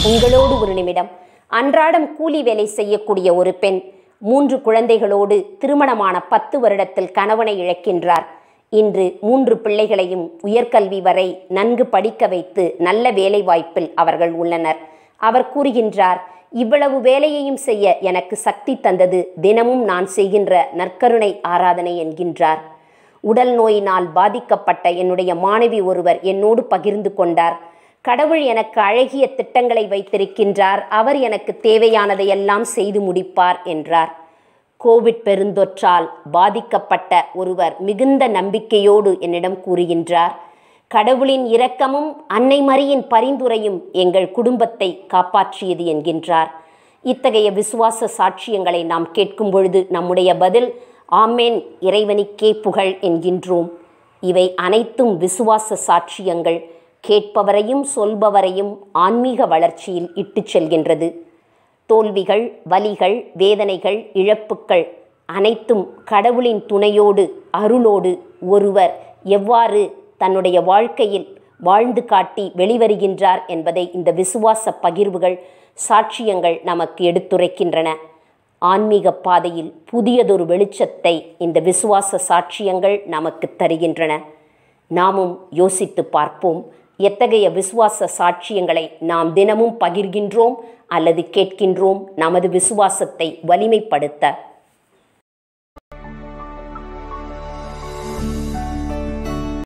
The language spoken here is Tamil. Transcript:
உங்களோடு ஒரு நிமிடம் அன்றாடம் கூலி வேலை செய்யக்கூடிய ஒரு பெண் மூன்று குழந்தைகளோடு திருமணமான பத்து வருடத்தில் கணவனை இழக்கின்றார் இன்று மூன்று பிள்ளைகளையும் உயர்கல்வி வரை நன்கு படிக்க வைத்து நல்ல வேலை வாய்ப்பில் அவர்கள் உள்ளனர் அவர் கூறுகின்றார் இவ்வளவு வேலையையும் செய்ய எனக்கு சக்தி தந்தது தினமும் நான் செய்கின்ற நற்கருணை ஆராதனை என்கின்றார் உடல் நோயினால் பாதிக்கப்பட்ட என்னுடைய மாணவி ஒருவர் என்னோடு பகிர்ந்து கொண்டார் கடவுள் எனக்கு அழகிய திட்டங்களை வைத்திருக்கின்றார் அவர் எனக்கு தேவையானதையெல்லாம் செய்து முடிப்பார் என்றார் கோவிட் பெருந்தொற்றால் பாதிக்கப்பட்ட ஒருவர் மிகுந்த நம்பிக்கையோடு என்னிடம் கூறுகின்றார் கடவுளின் இரக்கமும் அன்னை மரியின் பரிந்துரையும் எங்கள் குடும்பத்தை காப்பாற்றியது என்கின்றார் இத்தகைய விசுவாச சாட்சியங்களை நாம் கேட்கும் பொழுது நம்முடைய பதில் ஆமேன் இறைவனுக்கே புகழ் என்கின்றோம் இவை அனைத்தும் விசுவாச சாட்சியங்கள் கேட்பவரையும் சொல்பவரையும் ஆன்மீக வளர்ச்சியில் இட்டுச் செல்கின்றது தோல்விகள் வலிகள் வேதனைகள் இழப்புக்கள் அனைத்தும் கடவுளின் துணையோடு அருளோடு ஒருவர் எவ்வாறு தன்னுடைய வாழ்க்கையில் வாழ்ந்து காட்டி வெளிவருகின்றார் என்பதை இந்த விசுவாச பகிர்வுகள் சாட்சியங்கள் நமக்கு எடுத்துரைக்கின்றன ஆன்மீக பாதையில் புதியதொரு வெளிச்சத்தை இந்த விசுவாச சாட்சியங்கள் நமக்கு தருகின்றன நாமும் யோசித்து பார்ப்போம் எத்தகைய விசுவாச சாட்சியங்களை நாம் தினமும் பகிர்கின்றோம் அல்லது கேட்கின்றோம் நமது விசுவாசத்தை வலிமைப்படுத்த